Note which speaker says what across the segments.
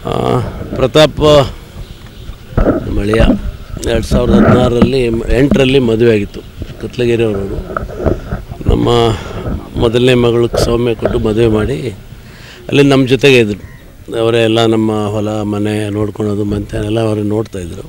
Speaker 1: ಆ, ಪ್ರತಾಪ್ ಮಳೆಯ ಎರಡು ಸಾವಿರದ ಹದಿನಾರರಲ್ಲಿ ಎಂಟರಲ್ಲಿ ಮದುವೆ ಆಗಿತ್ತು ಕತ್ಲಗಿರಿಯವರು ನಮ್ಮ ಮೊದಲನೇ ಮಗಳಿಗೆ ಸೌಮ್ಯ ಕೊಟ್ಟು ಮದುವೆ ಮಾಡಿ ಅಲ್ಲಿ ನಮ್ಮ ಜೊತೆಗೆ ಇದ್ದರು ಅವರೇ ಎಲ್ಲ ನಮ್ಮ ಹೊಲ ಮನೆ ನೋಡ್ಕೊಳೋದು ಮಂತೆ ಎಲ್ಲ ಅವರು ನೋಡ್ತಾಯಿದ್ರು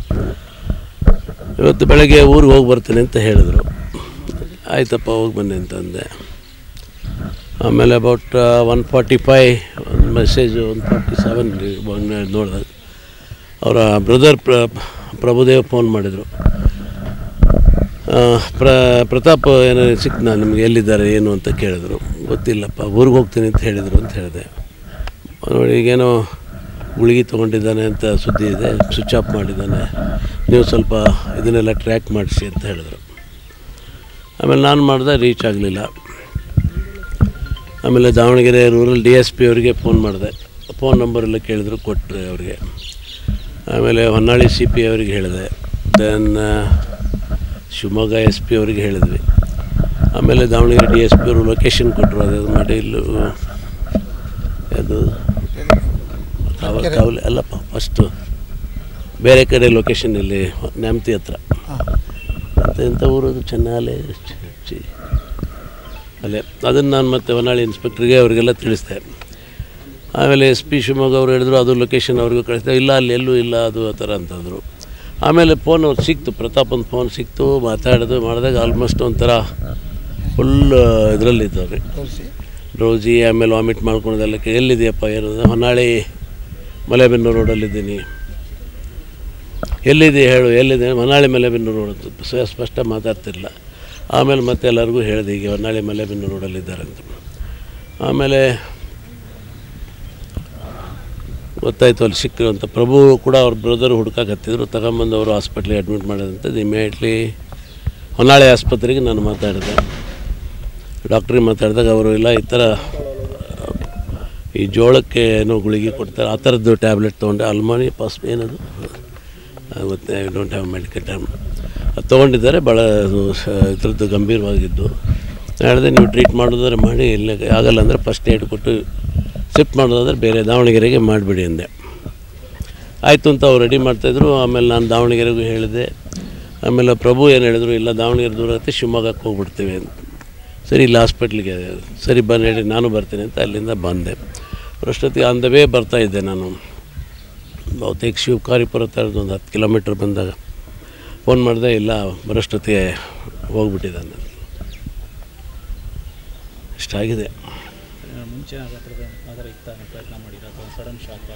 Speaker 1: ಇವತ್ತು ಬೆಳಗ್ಗೆ ಊರಿಗೆ ಹೋಗಿ ಬರ್ತೀನಿ ಅಂತ ಹೇಳಿದರು ಆಯ್ತಪ್ಪ ಹೋಗಿ ಬನ್ನಿ ಅಂತ ಅಂದೆ ಆಮೇಲೆ ಅಬೌಟ್ ಒನ್ ಫಾರ್ಟಿ ಫೈ ಒಂದು ಮೆಸೇಜ್ ಒನ್ ಫಾರ್ಟಿ ಸೆವೆನ್ ನೋಡಿದಾಗ ಅವರ ಬ್ರದರ್ ಪ್ರ ಪ್ರಭುದೇವ್ ಫೋನ್ ಮಾಡಿದರು ಪ್ರ ಪ್ರತಾಪ್ ಏನೋ ಸಿಕ್ತು ನಾನು ನಿಮಗೆ ಎಲ್ಲಿದ್ದಾರೆ ಏನು ಅಂತ ಕೇಳಿದ್ರು ಗೊತ್ತಿಲ್ಲಪ್ಪ ಊರಿಗೆ ಹೋಗ್ತೀನಿ ಅಂತ ಹೇಳಿದರು ಅಂತ ಹೇಳಿದೆ ನೋಡಿ ಈಗೇನೋ ಗುಳಿಗೆ ತೊಗೊಂಡಿದ್ದಾನೆ ಅಂತ ಸುದ್ದಿ ಇದೆ ಸ್ವಿಚ್ ಆಫ್ ಮಾಡಿದ್ದಾನೆ ನೀವು ಸ್ವಲ್ಪ ಇದನ್ನೆಲ್ಲ ಟ್ರ್ಯಾಕ್ ಮಾಡಿಸಿ ಅಂತ ಹೇಳಿದರು ಆಮೇಲೆ ನಾನು ಮಾಡಿದೆ ರೀಚ್ ಆಗಲಿಲ್ಲ ಆಮೇಲೆ Davanagere rural D S P ಅವರಿಗೆ ಫೋನ್ ಮಾಡಿದೆ ಫೋನ್ ನಂಬರೆಲ್ಲ ಕೇಳಿದ್ರು ಕೊಟ್ಟರೆ ಅವರಿಗೆ ಆಮೇಲೆ ಹೊನ್ನಾಳಿ ಸಿ ಪಿ ಅವರಿಗೆ ಹೇಳಿದೆ ದೆನ್ ಶಿವಮೊಗ್ಗ ಎಸ್ ಪಿ ಅವರಿಗೆ ಹೇಳಿದ್ವಿ ಆಮೇಲೆ ದಾವಣಗೆರೆ ಡಿ ಎಸ್ ಪಿ ಅವರು ಲೊಕೇಶನ್ ಕೊಟ್ಟರು ಅದು ಮಾಡಿ ಇಲ್ಲಿ ಅದು ಕಾವ- ಕಾವಲಿ ಅಲ್ಲಪ್ಪ ಫಸ್ಟು ಬೇರೆ ಕಡೆ ಲೊಕೇಶನ್ ಇಲ್ಲಿ ನ್ಯಾಮತಿ ಹತ್ರ ಮತ್ತು ಎಂಥ ಊರದು ಚೆನ್ನಾಲೆ ಚಿ- ಅಲ್ಲೇ ಅದನ್ನು ನಾನು ಮತ್ತೆ ಹೊನ್ನಾಳಿ ಇನ್ಸ್ಪೆಕ್ಟ್ರಿಗೆ ಅವರಿಗೆಲ್ಲ ತಿಳಿಸ್ದೆ ಆಮೇಲೆ ಎಸ್ ಪಿ ಶಿವಮೊಗ್ಗ ಅವರು ಹೇಳಿದ್ರು ಅದು ಲೊಕೇಶನ್ ಅವ್ರಿಗೂ ಕಳಿಸ್ದೆ ಇಲ್ಲ ಅಲ್ಲಿ ಎಲ್ಲೂ ಇಲ್ಲ ಅದು ಆ ಥರ ಅಂತಂದರು ಆಮೇಲೆ ಫೋನ್ ಅವ್ರು ಸಿಕ್ತು ಪ್ರತಾಪನ್ ಫೋನ್ ಸಿಕ್ತು ಮಾತಾಡೋದು ಮಾಡಿದಾಗ ಆಲ್ಮೋಸ್ಟ್ ಒಂಥರ ಫುಲ್ ಇದರಲ್ಲಿದ್ದವ್ರಿ ರೋಜಿ ಆಮೇಲೆ ವಾಮಿಟ್ ಮಾಡ್ಕೊಳೋದೆಲ್ಲ ಕೇ- ಎಲ್ಲಿದೆಯಪ್ಪ ಏನು ಅಂದ್ರೆ, ಹೊನ್ನಾಳಿ ಮಲೆಬೆನ್ನೂರು ರೋಡಲ್ಲಿದ್ದೀನಿ ಎಲ್ಲಿದೆ ಹೇಳು ಎಲ್ಲಿದೆ ಹೊನ್ನಾಳಿ ಮಲೆಬೆನ್ನೂರು ರೋಡ್ ಅಂತ ಸ- ಸ್ಪಷ್ಟ ಮಾತಾಡ್ತಿರಲಿಲ್ಲ ಆಮೇಲೆ ಮತ್ತೆ ಎಲ್ಲರಿಗೂ ಹೇಳಿದೆ ಹೀಗೆ ಹೊನ್ನಾಳಿ ಮಲೆಬೆನ್ನೂರು ರೋಡಲ್ಲಿದ್ದಾರೆ ಅಂತ ಆಮೇಲೆ ಗೊತ್ತಾಯಿತು ಅಲ್ಲಿ ಸಿಕ್ಕರು ಅಂತ ಪ್ರಭು ಕೂಡ ಅವ್ರ ಬ್ರದರ್ ಹುಡ್ಕಾಕತ್ತಿದ್ರು ತಗೊಂಬಂದು ಅವರು ಹಾಸ್ಪಿಟ್ಲಿಗೆ ಅಡ್ಮಿಟ್ ಮಾಡೋದಂಥದ್ದು ಇಮಿಡಿಯೇಟ್ಲಿ ಹೊನ್ನಾಳಿ ಆಸ್ಪತ್ರೆಗೆ ನಾನು ಮಾತಾಡಿದೆ ಡಾಕ್ಟ್ರಿಗೆ ಮಾತಾಡಿದಾಗ ಅವರು ಇಲ್ಲ ಈ ಥರ ಈ ಜೋಳಕ್ಕೆ ಏನೋ ಗುಳಿಗೆ ಕೊಡ್ತಾರೆ ಆ ಥರದ್ದು ಟ್ಯಾಬ್ಲೆಟ್ ತೊಗೊಂಡೆ ಅಲ್ಮಾನಿ ಪಾಸ್ ಏನದು ಮತ್ತು I don't have medical time ಅದು ತೊಗೊಂಡಿದ್ದಾರೆ ಭಾಳ ಅದು ಸ- ಇದ್ರದ್ದು ಗಂಭೀರವಾಗಿದ್ದು ಹೇಳಿದೆ ನೀವು ಟ್ರೀಟ್ ಮಾಡೋದಾದ್ರೆ ಮಾಡಿ ಇಲ್ಲ ಆಗಲ್ಲ ಅಂದರೆ ಫಸ್ಟ್ ಏಡ್ ಕೊಟ್ಟು ಶಿಫ್ಟ್ ಮಾಡೋದಾದ್ರೆ ಬೇರೆ ದಾವಣಗೆರೆಗೆ ಮಾಡಿಬಿಡಿ ಅಂದೆ ಆಯಿತು ಅಂತ ಅವ್ರು ರೆಡಿ ಮಾಡ್ತಾಯಿದ್ರು ಆಮೇಲೆ ನಾನು ದಾವಣಗೆರೆಗೂ ಹೇಳಿದೆ ಆಮೇಲೆ ಪ್ರಭು ಏನು ಹೇಳಿದ್ರು ಇಲ್ಲ ದಾವಣಗೆರೆ ದೂರ ಆಗುತ್ತೆ ಶಿವಮೊಗ್ಗಕ್ಕೆ ಹೋಗ್ಬಿಡ್ತೀವಿ ಅಂತ ಸರಿ ಇಲ್ಲ ಹಾಸ್ಪಿಟ್ಲಿಗೆ ಸರಿ ಬನ್ನಿ ಹೇಳಿ ನಾನು ಬರ್ತೀನಿ ಅಂತ ಅಲ್ಲಿಂದ ಬಂದೆ ಅಷ್ಟೊತ್ತಿಗೆ ಆನ್ ದ ವೇ ಬರ್ತಾಯಿದ್ದೆ ನಾನು ಬಹುತೇಕ ಶಿವಕಾರಿಪುರ ಥರದ್ದು ಒಂದು ಹತ್ತು ಕಿಲೋಮೀಟ್ರ್ ಬಂದಾಗ ಫೋನ್ ಮಾಡಿದೆ ಇಲ್ಲ ಬರೋಷ್ಟೊತ್ತಿಗೆ ಹೋಗ್ಬಿಟ್ಟಿದ್ದಾನೆ ಇಷ್ಟಾಗಿದೆ
Speaker 2: ಮುಂಚೆ ಆ ಥರದ ಆ ಥರ ಇತ್ತ ಪ್ರಯತ್ನ ಮಾಡಿದ್ರೆ ಅಥವಾ ಸಡನ್ ಶಾಕ್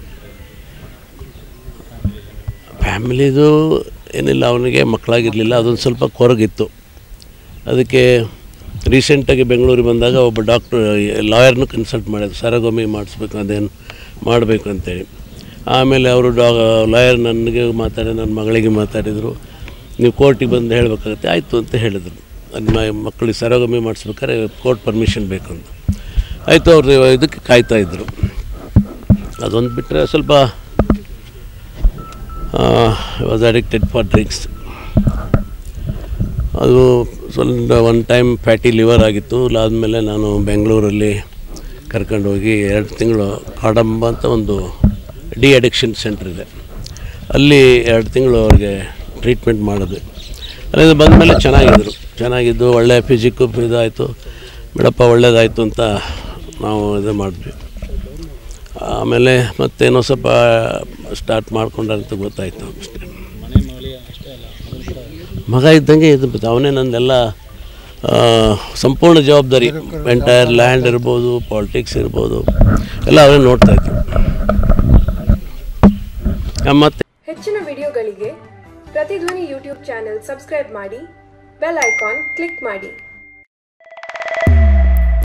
Speaker 1: ಫ್ಯಾಮಿಲಿದು ಏನಿಲ್ಲ ಅವನಿಗೆ ಮಕ್ಕಳಾಗಿರಲಿಲ್ಲ ಅದೊಂದು ಸ್ವಲ್ಪ ಕೊರಗಿತ್ತು ಅದಕ್ಕೆ ರೀಸೆಂಟಾಗಿ ಬೆಂಗಳೂರಿಗೆ ಬಂದಾಗ ಒಬ್ಬ ಡಾಕ್ಟ್ರು ಲಾಯರ್ನು ಕನ್ಸಲ್ಟ್ ಮಾಡಿದ್ರು ಸರಗೊಮ್ಮೆ ಮಾಡಿಸ್ಬೇಕು ಅದೇನು ಮಾಡಬೇಕು ಅಂತೇಳಿ ಆಮೇಲೆ ಅವರು ಡಾ ಲಾಯರ್ ನನಗೆ ಮಾತಾಡಿ ನನ್ನ ಮಗಳಿಗೆ ಮಾತಾಡಿದರು ನೀವು ಕೋರ್ಟಿಗೆ ಬಂದು ಹೇಳಬೇಕಾಗತ್ತೆ ಆಯಿತು ಅಂತ ಹೇಳಿದರು ನನ್ನ ಮಕ್ಕಳಿಗೆ ಸರಗೊಮ್ಮೆ ಮಾಡಿಸ್ಬೇಕಾದ್ರೆ ಕೋರ್ಟ್ ಪರ್ಮಿಷನ್ ಬೇಕು ಅಂತ ಆಯಿತು ಅವರು ಇದಕ್ಕೆ ಕಾಯ್ತಾ ಇದ್ದರು ಅದೊಂದು ಬಿಟ್ಟರೆ ಸ್ವಲ್ಪ ವಾಸ್ ಅಡಿಕ್ಟೆಡ್ ಫಾರ್ ಡ್ರಿಂಕ್ಸ್ ಅದು ಸ್ವಲ್ಪ ಒನ್ ಟೈಮ್ ಫ್ಯಾಟಿ ಲಿವರ್ ಆಗಿತ್ತು ಅದಾದಮೇಲೆ ನಾನು ಬೆಂಗಳೂರಲ್ಲಿ ಕರ್ಕೊಂಡು ಹೋಗಿ ಎರಡು ತಿಂಗಳು ಕಾಡಂಬ ಅಂತ ಒಂದು ಡಿ ಅಡಿಕ್ಷನ್ ಸೆಂಟ್ರ್ ಇದೆ ಅಲ್ಲಿ ಎರಡು ತಿಂಗಳು ಅವ್ರಿಗೆ ಟ್ರೀಟ್ಮೆಂಟ್ ಮಾಡಿದ್ವಿ ಅಲ್ಲಿಂದ ಬಂದಮೇಲೆ ಚೆನ್ನಾಗಿದ್ದರು ಚೆನ್ನಾಗಿದ್ದು ಒಳ್ಳೆಯ ಫಿಸಿಕ್ಕು ಇದಾಯಿತು ಬಿಡಪ್ಪ ಒಳ್ಳೇದಾಯಿತು ಅಂತ ನಾವು ಇದು ಮಾಡಿದ್ವಿ ಆಮೇಲೆ ಮತ್ತೇನೋ ಸ್ವಲ್ಪ ಸ್ಟಾರ್ಟ್ ಮಾಡ್ಕೊಂಡ್ರೆ ಅಂತ ಗೊತ್ತಾಯಿತು ಅಷ್ಟೇ
Speaker 2: ಮನೆ ಮಗಳಿ ಅಷ್ಟೇ ಅಲ್ಲ ಮಗನ ಕೂಡ
Speaker 1: ಮಗ ಇದ್ದಂಗೆ ಇದು ಮತ್ತೆ ಅವನೇ ನಂದೆಲ್ಲ ಆ, ಸಂಪೂರ್ಣ ಜವಾಬ್ದಾರಿ ಎಂಟೈರ್ ಲ್ಯಾಂಡ್ ಇರ್ಬೋದು ಪಾಲಿಟಿಕ್ಸ್ ಇರ್ಬೋದು ಎಲ್ಲ ಅವನೇ ನೋಡ್ತಾ ಇದ್ರು ಆ, ಮತ್ತೆ
Speaker 3: ಹೆಚ್ಚಿನ ವಿಡಿಯೋಗಳಿಗೆ ಪ್ರತಿಧ್ವನಿ ಯೂಟ್ಯೂಬ್ ಚಾನೆಲ್ ಸಬ್ಸ್ಕ್ರೈಬ್ ಮಾಡಿ ಬೆಲ್ ಐಕಾನ್ ಕ್ಲಿಕ್ ಮಾಡಿ